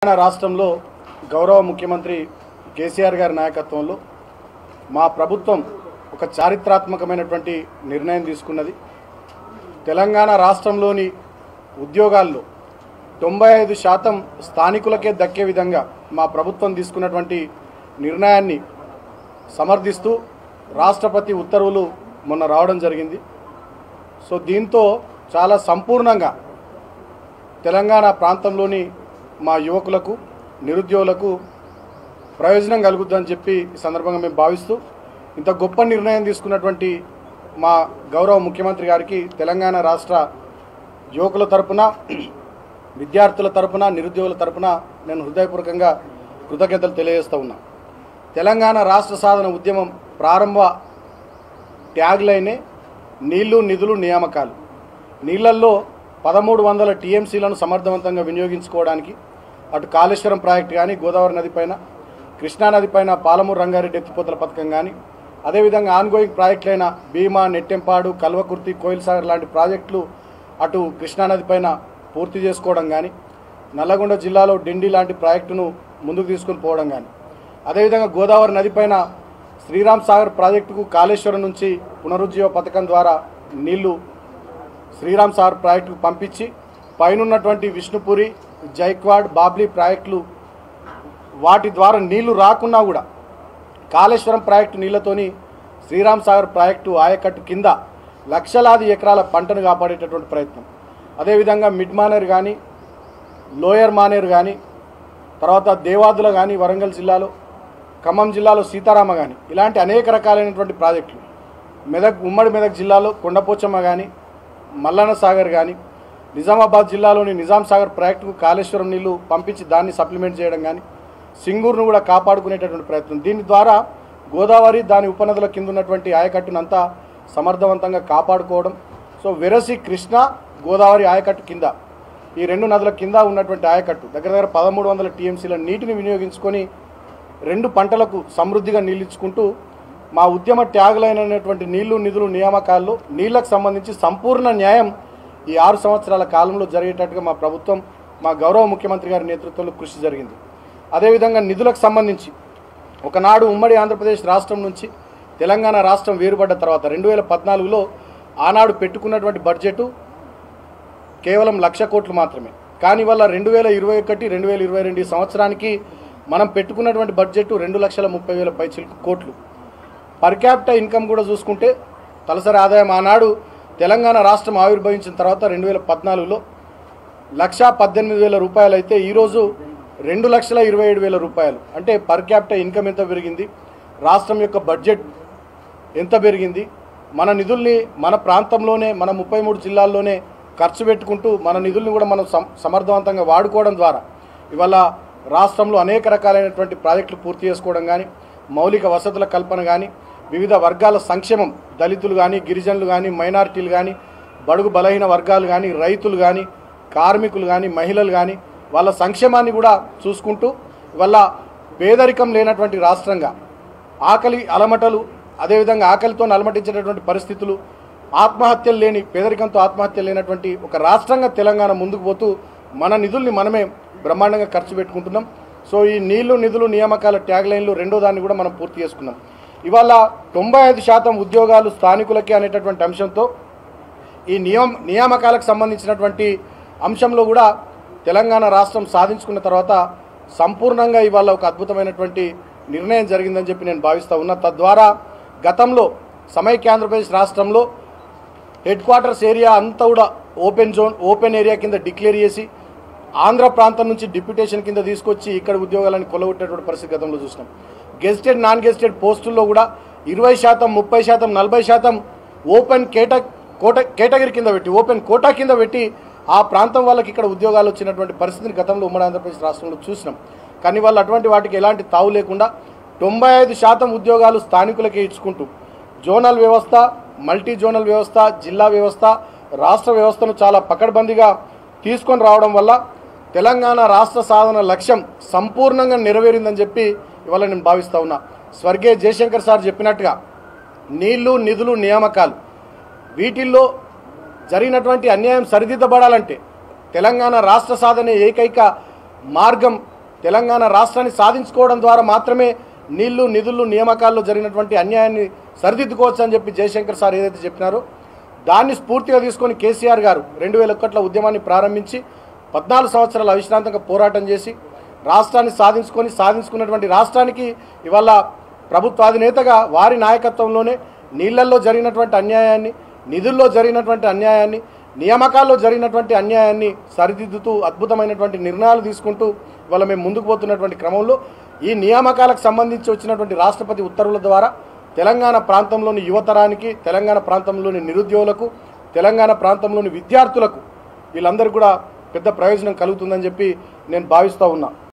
తెలంగాణ రాష్ట్రంలో గౌరవ ముఖ్యమంత్రి కేసీఆర్ గారి నాయకత్వంలో మా ప్రభుత్వం ఒక చారిత్రాత్మకమైనటువంటి నిర్ణయం తీసుకున్నది తెలంగాణ రాష్ట్రంలోని ఉద్యోగాల్లో తొంభై ఐదు శాతం స్థానికులకే దక్కే విధంగా మా ప్రభుత్వం తీసుకున్నటువంటి నిర్ణయాన్ని సమర్థిస్తూ రాష్ట్రపతి ఉత్తర్వులు మొన్న రావడం జరిగింది సో దీంతో చాలా సంపూర్ణంగా తెలంగాణ ప్రాంతంలోని మా యువకులకు నిరుద్యోగులకు ప్రయోజనం కలుగుద్దని చెప్పి ఈ సందర్భంగా మేము భావిస్తూ ఇంత గొప్ప నిర్ణయం తీసుకున్నటువంటి మా గౌరవ ముఖ్యమంత్రి గారికి తెలంగాణ రాష్ట్ర యువకుల తరపున విద్యార్థుల తరపున నిరుద్యోగుల తరపున నేను హృదయపూర్వకంగా కృతజ్ఞతలు తెలియజేస్తూ ఉన్నా తెలంగాణ రాష్ట్ర సాధన ఉద్యమం ప్రారంభ ట్యాగ్ లైనే నీళ్లు నిధులు నియామకాలు నీళ్లల్లో పదమూడు వందల టీఎంసీలను సమర్థవంతంగా వినియోగించుకోవడానికి అటు కాళేశ్వరం ప్రాజెక్టు కానీ గోదావరి నది పైన కృష్ణానది పైన పాలమూరు రంగారెడ్డి ఎత్తిపోతల పథకం కానీ అదేవిధంగా ఆన్గోయింగ్ ప్రాజెక్టులైన భీమా నెట్టెంపాడు కల్వకుర్తి కోయిల్ సాగర్ లాంటి ప్రాజెక్టులు అటు కృష్ణానది పైన పూర్తి చేసుకోవడం కానీ నల్లగొండ జిల్లాలో డిండి లాంటి ప్రాజెక్టును ముందుకు తీసుకుని పోవడం కానీ అదేవిధంగా గోదావరి నది పైన శ్రీరామ్ సాగర్ ప్రాజెక్టుకు కాళేశ్వరం నుంచి పునరుజ్జీవ పథకం ద్వారా నీళ్లు శ్రీరామ్ సాగర్ ప్రాజెక్టుకు పంపించి పైనున్నటువంటి విష్ణుపురి జైక్వాడ్ బాబ్లీ ప్రాజెక్టులు వాటి ద్వారా నీళ్లు రాకున్నా కూడా కాళేశ్వరం ప్రాజెక్టు నీళ్లతోని శ్రీరామ్ సాగర్ ప్రాజెక్టు ఆయకట్టు కింద లక్షలాది ఎకరాల పంటను కాపాడేటటువంటి ప్రయత్నం అదేవిధంగా మిడ్ మానేర్ కానీ లోయర్ మానేర్ కానీ తర్వాత దేవాదుల కానీ వరంగల్ జిల్లాలో ఖమ్మం జిల్లాలో సీతారామ కానీ ఇలాంటి అనేక రకాలైనటువంటి ప్రాజెక్టులు మెదక్ ఉమ్మడి మెదక్ జిల్లాలో కొండపోచమ్మ కానీ మల్లన్న సాగర్ కానీ నిజామాబాద్ జిల్లాలోని నిజాం సాగర్ ప్రాజెక్టుకు కాళేశ్వరం నీళ్లు పంపించి దాన్ని సప్లిమెంట్ చేయడం కానీ సింగూరును కూడా కాపాడుకునేటటువంటి ప్రయత్నం దీని ద్వారా గోదావరి దాని ఉపనదుల కింద ఉన్నటువంటి ఆయకట్టునంతా సమర్థవంతంగా కాపాడుకోవడం సో వెరసి కృష్ణ గోదావరి ఆయకట్టు కింద ఈ రెండు నదుల కింద ఉన్నటువంటి ఆయకట్టు దగ్గర దగ్గర పదమూడు వందల టీఎంసీల నీటిని వినియోగించుకొని రెండు పంటలకు సమృద్ధిగా నీళ్ళించుకుంటూ మా ఉద్యమ త్యాగులైనటువంటి నీళ్లు నిధులు నియామకాల్లో నీళ్లకు సంబంధించి సంపూర్ణ న్యాయం ఈ ఆరు సంవత్సరాల కాలంలో జరిగేటట్టుగా మా ప్రభుత్వం మా గౌరవ ముఖ్యమంత్రి గారి నేతృత్వంలో కృషి జరిగింది అదేవిధంగా నిధులకు సంబంధించి ఒకనాడు ఉమ్మడి ఆంధ్రప్రదేశ్ రాష్ట్రం నుంచి తెలంగాణ రాష్ట్రం వేరుపడ్డ తర్వాత రెండు వేల పద్నాలుగులో ఆనాడు పెట్టుకున్నటువంటి బడ్జెట్ కేవలం లక్ష కోట్లు మాత్రమే కానీ వల్ల రెండు వేల ఇరవై ఒకటి రెండు వేల ఇరవై రెండు సంవత్సరానికి మనం పెట్టుకున్నటువంటి బడ్జెట్ రెండు లక్షల ముప్పై వేల పైచిలకు కోట్లు పర్ క్యాపిటల్ ఇన్కమ్ కూడా చూసుకుంటే తలసరి ఆదాయం ఆనాడు తెలంగాణ రాష్ట్రం ఆవిర్భవించిన తర్వాత రెండు వేల పద్నాలుగులో లక్షా పద్దెనిమిది వేల రూపాయలు అయితే ఈరోజు రెండు లక్షల ఇరవై ఏడు వేల రూపాయలు అంటే పర్ క్యాపిటల్ ఇన్కమ్ ఎంత పెరిగింది రాష్ట్రం యొక్క బడ్జెట్ ఎంత పెరిగింది మన నిధుల్ని మన ప్రాంతంలోనే మన ముప్పై మూడు జిల్లాల్లోనే ఖర్చు పెట్టుకుంటూ మన నిధుల్ని కూడా మనం సమ- సమర్థవంతంగా వాడుకోవడం ద్వారా ఇవాళ రాష్ట్రంలో అనేక రకాలైనటువంటి ప్రాజెక్టులు పూర్తి చేసుకోవడం కానీ మౌలిక వసతుల కల్పన కానీ వివిధ వర్గాల సంక్షేమం దళితులు కానీ గిరిజనులు కానీ మైనారిటీలు కానీ బడుగు బలహీన వర్గాలు కానీ రైతులు కానీ కార్మికులు కానీ మహిళలు కానీ వాళ్ళ సంక్షేమాన్ని కూడా చూసుకుంటూ ఇవాళ పేదరికం లేనటువంటి రాష్ట్రంగా ఆకలి అలమటలు అదేవిధంగా ఆకలితో అలమటించేటటువంటి పరిస్థితులు ఆత్మహత్యలు లేని పేదరికంతో ఆత్మహత్యలు లేనటువంటి ఒక రాష్ట్రంగా తెలంగాణ ముందుకు పోతూ మన నిధుల్ని మనమే బ్రహ్మాండంగా ఖర్చు పెట్టుకుంటున్నాం సో ఈ నీళ్లు నిధులు నియామకాల ట్యాగ్ లైన్లు రెండో దాన్ని కూడా మనం పూర్తి చేసుకున్నాం ఇవాళ తొంభై ఐదు శాతం ఉద్యోగాలు స్థానికులకే అనేటటువంటి అంశంతో ఈ నియమ నియామకాలకు సంబంధించినటువంటి అంశంలో కూడా తెలంగాణ రాష్ట్రం సాధించుకున్న తర్వాత సంపూర్ణంగా ఇవాళ ఒక అద్భుతమైనటువంటి నిర్ణయం జరిగిందని చెప్పి నేను భావిస్తా ఉన్నా తద్వారా గతంలో సమైక్య ఆంధ్రప్రదేశ్ రాష్ట్రంలో హెడ్ క్వార్టర్స్ ఏరియా అంతా కూడా ఓపెన్ జోన్ ఓపెన్ ఏరియా కింద డిక్లేర్ చేసి ఆంధ్ర ప్రాంతం నుంచి డిప్యుటేషన్ కింద తీసుకొచ్చి ఇక్కడ ఉద్యోగాలను కొలగొట్టేటువంటి పరిస్థితి గతంలో చూసినాం గెజిటెడ్ నాన్ గెజిటెడ్ పోస్టుల్లో కూడా ఇరవై శాతం ముప్పై శాతం నలభై శాతం ఓపెన్ కేట కోట కేటగిరీ కింద పెట్టి ఓపెన్ కోటా కింద పెట్టి ఆ ప్రాంతం వాళ్ళకి ఇక్కడ ఉద్యోగాలు వచ్చినటువంటి పరిస్థితిని గతంలో ఉమ్మడి ఆంధ్రప్రదేశ్ రాష్ట్రంలో చూసినాం కానీ వాళ్ళు అటువంటి వాటికి ఎలాంటి తావు లేకుండా తొంభై ఐదు శాతం ఉద్యోగాలు స్థానికులకే ఇచ్చుకుంటూ జోనల్ వ్యవస్థ మల్టీ జోనల్ వ్యవస్థ జిల్లా వ్యవస్థ రాష్ట్ర వ్యవస్థను చాలా పకడ్బందీగా తీసుకొని రావడం వల్ల తెలంగాణ రాష్ట్ర సాధన లక్ష్యం సంపూర్ణంగా నెరవేరిందని చెప్పి ఇవాళ నేను భావిస్తా ఉన్నా స్వర్గీయ జయశంకర్ సార్ చెప్పినట్టుగా నీళ్లు నిధులు నియామకాలు వీటిల్లో జరిగినటువంటి అన్యాయం సరిదిద్దబడాలంటే తెలంగాణ రాష్ట్ర సాధనే ఏకైక మార్గం తెలంగాణ రాష్ట్రాన్ని సాధించుకోవడం ద్వారా మాత్రమే నీళ్లు నిధులు నియామకాల్లో జరిగినటువంటి అన్యాయాన్ని సరిదిద్దుకోవచ్చు అని చెప్పి జయశంకర్ సార్ ఏదైతే చెప్పినారో దాన్ని స్ఫూర్తిగా తీసుకొని కేసీఆర్ గారు రెండు వేల ఒకటిలో ఉద్యమాన్ని ప్రారంభించి పద్నాలుగు సంవత్సరాలు అవిశ్రాంతంగా పోరాటం చేసి రాష్ట్రాన్ని సాధించుకొని సాధించుకున్నటువంటి రాష్ట్రానికి ఇవాళ ప్రభుత్వాధినేతగా వారి నాయకత్వంలోనే నీళ్లల్లో జరిగినటువంటి అన్యాయాన్ని నిధుల్లో జరిగినటువంటి అన్యాయాన్ని నియామకాల్లో జరిగినటువంటి అన్యాయాన్ని సరిదిద్దుతూ అద్భుతమైనటువంటి నిర్ణయాలు తీసుకుంటూ ఇవాళ మేము ముందుకు పోతున్నటువంటి క్రమంలో ఈ నియామకాలకు సంబంధించి వచ్చినటువంటి రాష్ట్రపతి ఉత్తర్వుల ద్వారా తెలంగాణ ప్రాంతంలోని యువతరానికి తెలంగాణ ప్రాంతంలోని నిరుద్యోగులకు తెలంగాణ ప్రాంతంలోని విద్యార్థులకు వీళ్ళందరికీ కూడా పెద్ద ప్రయోజనం కలుగుతుందని చెప్పి నేను భావిస్తూ ఉన్నా